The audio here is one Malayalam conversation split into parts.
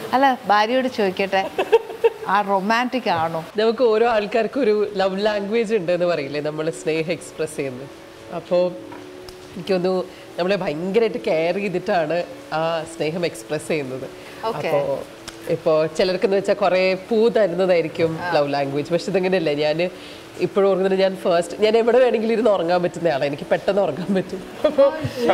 അല്ല ഭാര്യയോട് ചോദിക്കട്ടെ ആ റൊമാൻറ്റിക് ആണോ നമുക്ക് ഓരോ ആൾക്കാർക്കും ഒരു ലവ് ലാംഗ്വേജ് ഉണ്ട് എന്ന് പറയില്ലേ നമ്മൾ സ്നേഹം എക്സ്പ്രസ് ചെയ്യുന്നത് അപ്പോൾ എനിക്കൊന്നു നമ്മളെ ഭയങ്കരമായിട്ട് കെയർ ചെയ്തിട്ടാണ് ആ സ്നേഹം എക്സ്പ്രസ് ചെയ്യുന്നത് Okay. അപ്പോൾ ഇപ്പോൾ ചിലർക്കെന്ന് വെച്ചാൽ കുറേ പൂ തരുന്നതായിരിക്കും ലവ് ലാംഗ്വേജ് പക്ഷെ ഇതങ്ങനെയല്ല ഞാൻ ഇപ്പോഴും ഓർക്കുന്നത് ഞാൻ ഫസ്റ്റ് ഞാൻ എവിടെ വേണമെങ്കിലും ഇരുന്ന് ഉറങ്ങാൻ പറ്റുന്ന ആളാണ് എനിക്ക് പെട്ടെന്ന് ഉറങ്ങാൻ പറ്റും അപ്പോൾ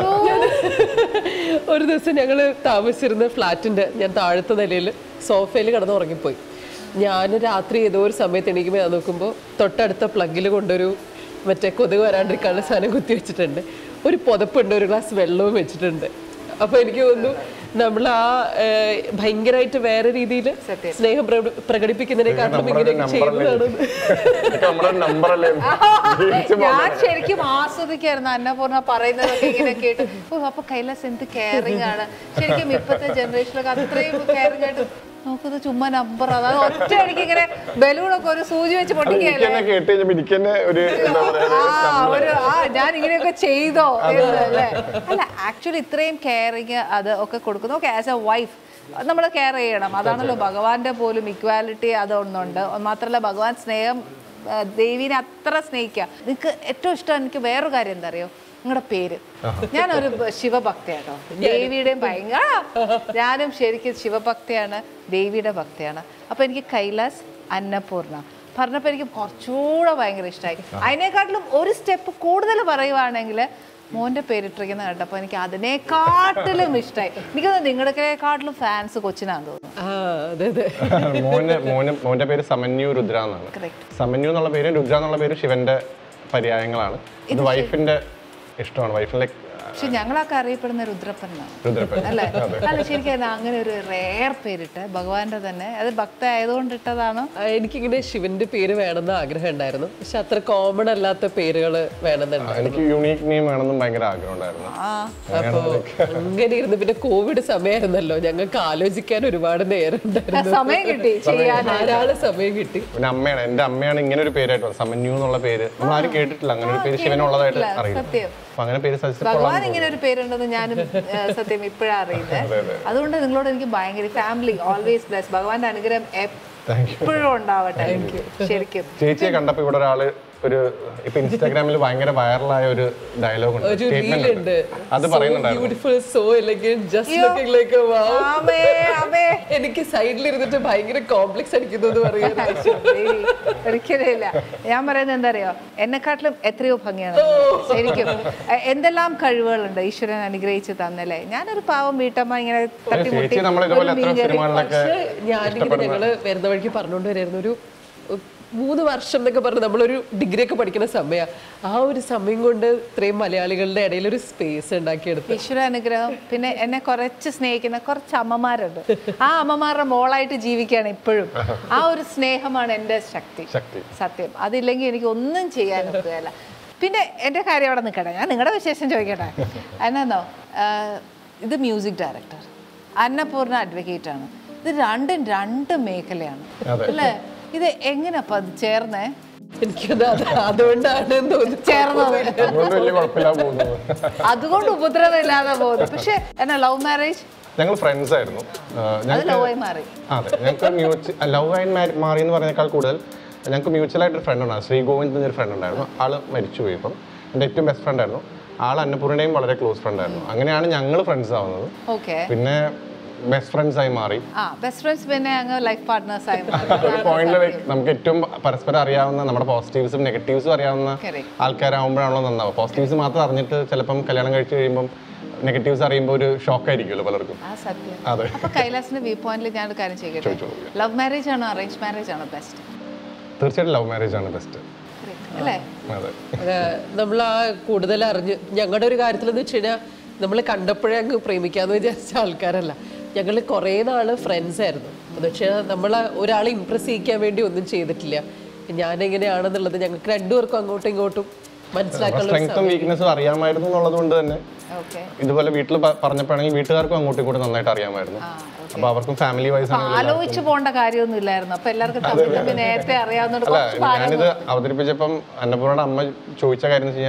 ഒരു ദിവസം ഞങ്ങൾ താമസിച്ചിരുന്ന ഫ്ലാറ്റിൻ്റെ ഞാൻ താഴത്തെ നിലയിൽ സോഫയിൽ കിടന്ന് ഉറങ്ങിപ്പോയി ഞാൻ രാത്രി ഏതോ ഒരു സമയത്ത് എണീക്കുമ്പോൾ ഞാൻ നോക്കുമ്പോൾ തൊട്ടടുത്ത പ്ലഗിൽ കൊണ്ടൊരു മറ്റേ കൊതുക് വരാണ്ടിരിക്കാനുള്ള സാധനം കുത്തി വെച്ചിട്ടുണ്ട് ഒരു പുതപ്പുണ്ട് ഒരു ഗ്ലാസ് വെള്ളവും വെച്ചിട്ടുണ്ട് അപ്പോൾ എനിക്ക് തോന്നുന്നു നമ്മൾ ആ ഏഹ്, ഭയങ്കരമായിട്ട് വേറെ രീതിയിൽ സ്നേഹം പ്രകടി- പ്രകടിപ്പിക്കുന്നതിനെക്കാട്ടിലും ഇങ്ങനെയൊക്കെ ചെയ്യുന്നതാണ് നമ്മുടെ നമ്പർ അല്ലേ ജീവിച്ച് ഞാൻ ശരിക്കും ആസ്വദിക്കായിരുന്നു അന്നപൂർണ്ണ പറയുന്നതൊക്കെ ഇങ്ങനെ കേട്ട് ഓ അപ്പൊ കൈലാസ് എന്ത് കെയറിങ് ആണ് ശരിക്കും ഇപ്പത്തെ ജനറേഷനിലൊക്കെ അത്രയും കെയറിങ് ആയിട്ട് നോക്കുന്നത് ചുമ്മാ നമ്പർ അതായത് ഒറ്റ അടിക്ക് ഇങ്ങനെ ബലൂണൊക്കെ ഒരു സൂചി വെച്ച് എനിക്ക് പൊട്ടിക്കുകയല്ലേ തന്നെ കേട്ട് കഴിഞ്ഞപ്പോ എനിക്ക് തന്നെ ഒരു എന്താ പറയാ ആ ഒരു ആ ഞാൻ ഇങ്ങനെയൊക്കെ ചെയ്തോ എന്ന് അല്ലേ അല്ല ആക്ച്വലി ഇത്രയും കെയറിങ് അത് ഒക്കെ കൊടുക്കുന്നു ഓക്കെ ആസ് എ വൈഫ് നമ്മൾ കെയർ ചെയ്യണം അതാണല്ലോ ഭഗവാന്റെ പോലും ഇക്വാലിറ്റി അതൊന്നുണ്ട് മാത്രമല്ല ഭഗവാൻ സ്നേഹം ആ, ദേവീനെ അത്ര സ്നേഹിക്കുക നിങ്ങൾക്ക് ഏറ്റവും ഇഷ്ടം എനിക്ക് വേറൊരു കാര്യം എന്താ അറിയോ നിങ്ങളുടെ പേര് ഞാനൊരു ബ- ശിവഭക്തയാട്ടോ ദേവിയുടെയും ഭയങ്കര ഞാനും ശരിക്കും ശിവഭക്തയാണ് ദേവിയുടെ ഭക്തയാണ് അപ്പൊ എനിക്ക് കൈലാസ് അന്നപൂർണ പറഞ്ഞപ്പോൾ എനിക്ക് കുറച്ചുകൂടെ ഭയങ്കര ഇഷ്ടമായി അതിനെക്കാട്ടിലും ഒരു സ്റ്റെപ്പ് കൂടുതൽ പറയുവാണെങ്കിൽ മോന്റെ പേരിട്ടിരിക്കുന്ന കേട്ടപ്പോൾ എനിക്ക് അതിനെക്കാട്ടിലും ഇഷ്ടമായി എനിക്ക് തോന്നുന്നു നിങ്ങളുടെക്കാട്ടിലും ഫാൻസ് കൊച്ചിനാന്ന് തോന്നുന്നു ആ അതെ അതെ മോന് മോന് മോന്റെ പേര് സമന്യു രുദ്ര എന്നാണ് Correct. സമന്യു എന്നുള്ള പേര് രുദ്ര എന്നുള്ള പേര് ശിവന്റെ പര്യായങ്ങളാണ് ഇത് വൈഫിന്റെ ഇഷ്ടമാണ് വൈഫിന്റെ പക്ഷെ ഞങ്ങളൊക്കെ അറിയപ്പെടുന്ന രുദ്രപ്പനാണ് രുദ്രപ്പൻ അല്ലേ അല്ല ശരിക്കും അത് അങ്ങനെ ഒരു റെയർ പേരിട്ട് ഭഗവാന്റെ തന്നെ അത് ഭക്ത ആയതുകൊണ്ട് ഇട്ടതാണോ ആ, എനിക്കിങ്ങനെ ശിവന്റെ പേര് വേണമെന്ന് ആഗ്രഹം ഉണ്ടായിരുന്നു പക്ഷെ അത്ര കോമൺ അല്ലാത്ത പേരുകൾ വേണമെന്നുണ്ട് എനിക്ക് യൂണീക്ക് നെയിം വേണമെന്നും ഭയങ്കര ആഗ്രഹം ഉണ്ടായിരുന്നു ആ അപ്പോ അങ്ങനെ ഇരുന്ന് പിന്നെ കോവിഡ് സമയമായിരുന്നല്ലോ ഞങ്ങൾക്ക് ആലോചിക്കാൻ ഒരുപാട് നേരം ഉണ്ടായിരുന്നു സമയം കിട്ടി ചെയ്യാൻ ധാരാളം സമയം കിട്ടി പിന്നെ അമ്മയാണ് എന്റെ അമ്മയാണ് ഇങ്ങനെ ഒരു പേരായിട്ട് വന്നത്. സമന്യു എന്നുള്ള പേര് നമ്മൾ ആരും കേട്ടിട്ടില്ല അങ്ങനെ ഒരു പേര് ശിവനുള്ളതായിട്ട് അറിയില്ല സത്യം. അപ്പൊ അങ്ങനെ പേര് സജസ്റ്റ് ഭഗവാൻ ഇങ്ങനെ ഒരു പേരുണ്ടെന്ന് ഞാനും ഏ, സത്യം ഇപ്പോഴാണ് അറിയുന്നത് അതുകൊണ്ട് നിങ്ങളോട് എനിക്ക് ഭയങ്കര ഫാമിലി ഓൾവേസ് ബ്ലെസ് ഭഗവാന്റെ അനുഗ്രഹം എപ്പോഴും ഉണ്ടാവട്ടെ ശരിക്കും ചേച്ചിയെ കണ്ടപ്പോ ഇവിടെ ഒരാള് ഒരു ഇപ്പൊ ഇൻസ്റ്റാഗ്രാമിൽ ഭയങ്കര വൈറലായ ഒരു ഡയലോഗ് ഉണ്ട് ഒരു സ്റ്റേറ്റ്മെന്റ് റീൽ ഉണ്ട് ഉണ്ട് അത് പറയുന്നുണ്ടായിരുന്നു beautiful so elegant just looking like a wow ആമേ ആമേ എനിക്ക് സൈഡിൽ ഇരുന്നിട്ട് ഭയങ്കര കോംപ്ലക്സ് അടിക്കുന്നു എന്ന് പറയുന്നത് ഒരിക്കലും ഇല്ല ഞാൻ പറയുന്നത് എന്താ അറിയോ എന്നെക്കാട്ടിലും എത്രയോ ഭംഗിയാണ് ശരിക്കും എ- എന്തെല്ലാം കഴിവുകളുണ്ട് ഈശ്വരൻ അനുഗ്രഹിച്ച് തന്നല്ലേ ഞാനൊരു പാവം വീട്ടമ്മ ഇങ്ങനെ തട്ടിമുട്ടി ചേച്ചി നമ്മൾ ഇതുപോലെ ഒരു എത്ര മീൻ കറി. സിനിമകളിലൊക്കെ പക്ഷേ ഞാനിങ്ങനെ ഞങ്ങള് വരുന്ന വഴിക്ക് പറഞ്ഞുകൊണ്ട് വരായിരുന്നു ഒരു ഉ, മൂന്ന് വർഷം എന്നൊക്കെ പറഞ്ഞ് നമ്മളൊരു ഡിഗ്രി ഒക്കെ പഠിക്കുന്ന സമയം ആ ഒരു സമയം കൊണ്ട് ഇത്രയും മലയാളികളുടെ ഇടയിൽ ഒരു സ്പേസ് ഉണ്ടാക്കിയെടുത്ത് ഈശ്വര അനുഗ്രഹം പിന്നെ എന്നെ കുറച്ച് സ്നേഹിക്കുന്ന കുറച്ച് അമ്മമാരുണ്ട് ആ അമ്മമാരുടെ മോളായിട്ട് ജീവിക്കുകയാണ് ഇപ്പോഴും ആ ഒരു സ്നേഹമാണ് എൻ്റെ ശക്തി ശക്തി സത്യം അതില്ലെങ്കിൽ എനിക്ക് ഒന്നും ചെയ്യാൻ ഒക്കുകയില്ല പിന്നെ എൻ്റെ കാര്യം അവിടെ നിൽക്കട്ടെ ഞാൻ നിങ്ങളുടെ വിശേഷം ചോദിക്കട്ടെ എന്നാന്നോ ആഹ് ഇത് മ്യൂസിക് ഡയറക്ടർ അന്നപൂർണ അഡ്വക്കേറ്റ് ആണ് ഇത് രണ്ടും രണ്ട് മേഖലയാണ് അല്ലേ ഇത് എങ്ങനെ അപ്പം അത് ചേർന്നേ എനിക്കത് അത് അതുകൊണ്ടാണ് തോന്നുന്നു ചേർന്നത് അതുകൊണ്ട് വലിയ കുഴപ്പമില്ലാതെ പോകുന്നത് അതുകൊണ്ട് ഉപദ്രവമില്ലാതെ പോകുന്നു പക്ഷെ എന്നാ ലവ് മാരേജ് ഞങ്ങൾ ഫ്രണ്ട്സ് ആയിരുന്നു ആ, അത് ഞങ്ങൾക്ക് ലവ് ആയി മാറി അതെ ഞങ്ങൾക്ക് മ്യൂച്വൽ ലവ് ആൻഡ് മാറി എന്ന് പറയുന്നേക്കാൾ കൂടുതൽ ഞങ്ങൾക്ക് മ്യൂച്വൽ ആയിട്ടൊരു ഫ്രണ്ട് ഉണ്ടായിരുന്നു ശ്രീ ഗോവിന്ദ് എന്നൊരു ഫ്രണ്ട് ഉണ്ടായിരുന്നു ആള് മരിച്ചുപോയി ഇപ്പം എൻ്റെ ഏറ്റവും ബെസ്റ്റ് ഫ്രണ്ട് ആയിരുന്നു ആൾ അന്നപൂർണയും വളരെ ക്ലോസ് ഫ്രണ്ട് ആയിരുന്നു അങ്ങനെയാണ് ഞങ്ങൾ ഫ്രണ്ട്സ് ആവുന്നത് ഓക്കെ പിന്നെ ബെസ്റ്റ് ഫ്രണ്ട്സ് ആയി മാറി ആ ബെസ്റ്റ് ഫ്രണ്ട്സ് പിന്നെ അങ്ങ് ലൈഫ് പാർട്ട്നേഴ്സ് ആയി ഒരു പോയിന്റിൽ നമുക്ക് ഏറ്റവും പരസ്പരം അറിയാവുന്ന നമ്മുടെ പോസിറ്റീവ്സും നെഗറ്റീവ്സും അറിയാവുന്ന Correct. ആൾക്കാരാകുമ്പോഴാണല്ലോ നന്നാവുക പോസിറ്റീവ്സ് മാത്രം അറിഞ്ഞിട്ട് ചിലപ്പം കല്യാണം കഴിച്ച് കഴിയുമ്പം നെഗറ്റീവ്സ് അറിയുമ്പോൾ ഒരു ഷോക്ക് ആയിരിക്കുമല്ലോ പലർക്കും ആ സത്യം അതെ അപ്പൊ കൈലാസിന്റെ വ്യൂ പോയിന്റിൽ ഞാനൊരു കാര്യം ചെയ്യട്ടെ ചോദിച്ചോളൂ. ലവ് മാരേജ് ആണോ അറേഞ്ച് മാരേജ് ആണോ ബെസ്റ്റ് തീർച്ചയായിട്ടും ലവ് മാരേജ് ആണ് ബെസ്റ്റ് അല്ലേ അതെ നമ്മൾ ആ കൂടുതൽ അറിഞ്ഞ് ഞങ്ങളുടെ ഒരു കാര്യത്തിൽ എന്ന് വെച്ച് കഴിഞ്ഞാൽ നമ്മൾ കണ്ടപ്പോഴേ അങ്ങ് പ്രേമിക്കാന്ന് വിചാരിച്ച ആൾക്കാരല്ല ഞങ്ങൾ കുറേ നാള് ഫ്രണ്ട്സ് ആയിരുന്നു എന്ന് വെച്ചാൽ നമ്മൾ ഒരാളെ ഇമ്പ്രസ് ചെയ്യിക്കാൻ വേണ്ടി ഒന്നും ചെയ്തിട്ടില്ല ഞാൻ എങ്ങനെയാണെന്നുള്ളത് ഞങ്ങൾക്ക് രണ്ടുപേർക്കും അങ്ങോട്ടും ഇങ്ങോട്ടും മനസ്സിലാക്കാനുള്ള ഒരു സ്ട്രെങ്ത്തും വീക്ക്നെസ്സും അറിയാമായിരുന്നു എന്നുള്ളത് കൊണ്ട് തന്നെ ഓക്കെ ഇതുപോലെ വീട്ടിൽ പറഞ്ഞപ്പോഴാണെങ്കിൽ വീട്ടുകാർക്കും അങ്ങോട്ടും ഇങ്ങോട്ടും നന്നായിട്ട് അറിയാമായിരുന്നു അപ്പൊ അവർക്കും ഫാമിലി വൈസ് ആണ് ആലോചിച്ച് പോകേണ്ട കാര്യമൊന്നും ഇല്ലായിരുന്നു അപ്പൊ എല്ലാവർക്കും തമ്മിൽ തമ്മിൽ നേരത്തെ അറിയാവുന്നതുകൊണ്ട് അല്ല കുറച്ച് ഭാരം ഞാനിത് അവതരിപ്പിച്ചപ്പം അന്നപൂർണ്ണയുടെ അമ്മ ചോദിച്ച കാര്യം എന്ന് വെച്ച് കഴിഞ്ഞാൽ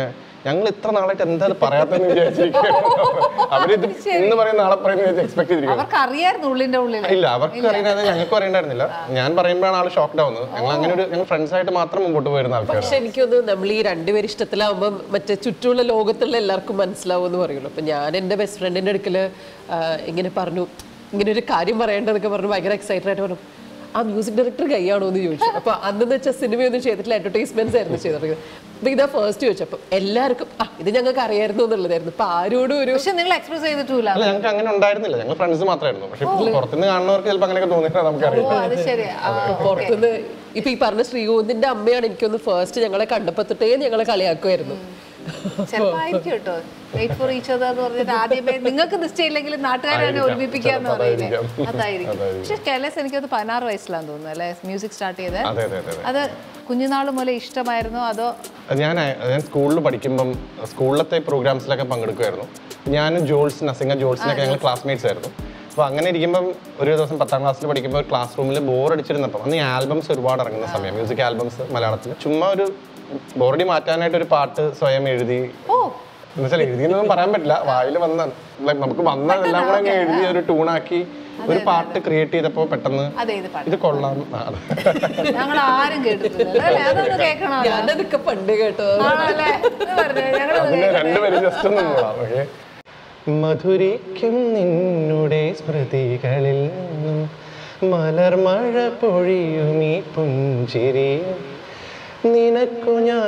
ഞങ്ങൾ ഇത്ര നാളായിട്ട് എന്താ ഇത് പറയാത്തെന്ന് വിചാരിച്ചിരിക്കുകയാണ് അവരിത് ഇന്ന് പറയും നാളെ പറയുന്ന എക്സ്പെക്ട് ചെയ്തിരിക്കും അവർക്ക് അറിയായിരുന്നു ഉള്ളിന്റെ ഉള്ളിൽ ഇല്ല അവർക്ക് അറിയാതെ ഞങ്ങൾക്ക് അറിയണ്ടായിരുന്നില്ല ഞാൻ പറയുമ്പോഴാണ് ആൾ ഷോക്ക്ഡ് ആവുന്നത് ഞങ്ങൾ അങ്ങനെ ഒരു ഞങ്ങൾ ഫ്രണ്ട്സ് ആയിട്ട് മാത്രം മുമ്പോട്ട് പോയിരുന്ന ആൾക്കാർ പക്ഷെ എനിക്കൊന്ന് നമ്മൾ ഈ രണ്ടുപേരും ഇഷ്ടത്തിലാവുമ്പോൾ മറ്റേ ചുറ്റുമുള്ള ലോകത്തുള്ള എല്ലാവർക്കും മനസ്സിലാവും എന്ന് പറയുള്ളൂ അപ്പൊ ഞാൻ എൻ്റെ ബെസ്റ്റ് ഫ്രണ്ടിന്റെ അടുക്കൽ ഇങ്ങനെ പറഞ്ഞു ഇങ്ങനെ ഒരു കാര്യം പറയേണ്ടതൊക്കെ പറഞ്ഞു ഭയങ്കര എക്സൈറ്റഡ് ആയിട്ട് പറഞ്ഞു ആ മ്യൂസിക് ഡയറക്ടർ കൈയാണോ എന്ന് ചോദിച്ചു അപ്പൊ അന്നെന്ന് വെച്ചാൽ സിനിമയൊന്നും ചെയ്തിട്ടില്ല അഡ്വർടൈസ്മെന്റ്സ് ആയിരുന്നു ചെയ്തിട്ടുള്ളത് അപ്പൊ ഇതാ ഫസ്റ്റ് ചോദിച്ചു അപ്പൊ എല്ലാവർക്കും ആ ഇത് ഞങ്ങൾക്ക് അറിയായിരുന്നു എന്നുള്ളതായിരുന്നു അപ്പൊ ആരോടും ഒരു പക്ഷെ നിങ്ങൾ എക്സ്പ്രസ് ചെയ്തിട്ടില്ല അല്ല ഞങ്ങൾക്ക് അങ്ങനെ ഉണ്ടായിരുന്നില്ല ഞങ്ങൾ ഫ്രണ്ട്സ് മാത്രമായിരുന്നു പക്ഷെ പുറത്തുനിന്ന് കാണുന്നവർക്ക് ചിലപ്പോൾ അങ്ങനെയൊക്കെ തോന്നിയാൽ ഓ നമുക്കറിയില്ല അത് ശരിയാ ആ, പുറത്തുനിന്ന് ഇപ്പൊ ഈ പറഞ്ഞ ശ്രീകോന്തിന്റെ അമ്മയാണ് എനിക്കൊന്ന് ഫസ്റ്റ് ഞങ്ങളെ കണ്ടപ്പോ തൊട്ടേ ഞങ്ങളെ കളിയാക്കുമായിരുന്നു ചിലപ്പോ ആയിരിക്കും കേട്ടോ വെയിറ്റ് ഫോർ ഈച്ച് അതർ എന്ന് പറഞ്ഞിട്ട് ആദ്യമേ നിങ്ങൾക്ക് നിശ്ചയില്ലെങ്കിലും നാട്ടുകാരെ തന്നെ ഒരുമിപ്പിക്കാന്ന് പറയില്ലേ അതായിരിക്കാം. അതായിരിക്കും പക്ഷെ കൈലാസ് എനിക്കത് പതിനാറ് വയസ്സിലാന്ന് തോന്നുന്നു അല്ലെ മ്യൂസിക് സ്റ്റാർട്ട് ചെയ്തത് അതെ അതെ അതെ അതെ അത് കുഞ്ഞുനാൾ മുതലേ ഇഷ്ടമായിരുന്നോ അതോ ഞാൻ ഞാൻ സ്കൂളിൽ പഠിക്കുമ്പം സ്കൂളിലത്തെ പ്രോഗ്രാംസിലൊക്കെ പങ്കെടുക്കുമായിരുന്നു ഞാനും ജോൾസ് നസിംഗ ജോൾസിനൊക്കെ ഞങ്ങൾ ക്ലാസ്മേറ്റ്സ് ആയിരുന്നു അപ്പോൾ അങ്ങനെ ഇരിക്കുമ്പം ഒരു ദിവസം പത്താം ക്ലാസ്സിൽ പഠിക്കുമ്പോൾ ക്ലാസ് റൂമിൽ ബോർ അടിച്ചിരുന്നപ്പം അന്ന് ഈ ആൽബംസ് ഒരുപാട് ഇറങ്ങുന്ന സമയം മ്യൂസിക് ആൽബംസ് മലയാളത്തിൽ ചുമ്മാ ഒരു ബോറടി മാറ്റാനായിട്ട് ഒരു പാട്ട് സ്വയം എഴുതി ഓ എന്നുവെച്ചാൽ എഴുതിയെന്നൊന്നും പറയാൻ പറ്റില്ല വായിൽ വന്ന like നമുക്ക് വന്നതെല്ലാം കൂടെ അങ്ങ് എഴുതി ഒരു ട്യൂണാക്കി ഒരു പാട്ട് ക്രിയേറ്റ് ചെയ്തപ്പോൾ പെട്ടെന്ന് അതെ ഇത് പാട്ട് ഇത് കൊള്ളാം ആ, അതെ. ഞങ്ങൾ ആരും കേട്ടിട്ടില്ല അല്ലേ അതൊന്ന് കേൾക്കണോ ഞാനതൊക്കെ പണ്ട് കേട്ടോ ആണല്ലേ എന്ന് പറഞ്ഞേ ഞങ്ങൾ അതിന്റെ രണ്ടുപേരും ജസ്റ്റ് ഒന്ന് നോക്കാം ഓക്കെ മധുരിക്കും നിന്നുടെ സ്മൃതികളിൽ നിന്നും മലർമഴ പൊഴിയും ഈ പുഞ്ചിരിയും നിനക്കു ഞാൻ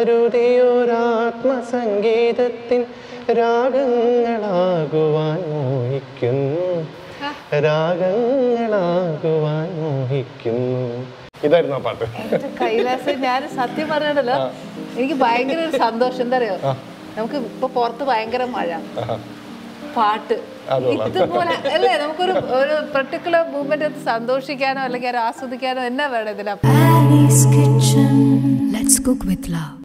കരുതിയൊരാത്മസംഗീതത്തിൻ രാഗങ്ങളാകുവാൻ മോഹിക്കുന്നു രാഗങ്ങളാകുവാൻ മോഹിക്കുന്നു ഇതായിരുന്നു ആ പാട്ട് കൈലാസ് ഞാൻ സത്യം പറഞ്ഞല്ലോ എനിക്ക് ഭയങ്കര ഒരു സന്തോഷം എന്താ അറിയോ നമുക്ക് ഇപ്പൊ പുറത്ത് ഭയങ്കര മഴ പാട്ട് അത് കൊള്ളാം. ഇതുപോലെ അല്ലേ നമുക്കൊരു ഒരു പെർട്ടിക്കുലർ മൂവ്മെന്റ് സന്തോഷിക്കാനോ അല്ലെങ്കിൽ അത് ആസ്വദിക്കാനോ എന്നാ വേണം ഇതിലാ Ali's Kitchen. Let's cook with love.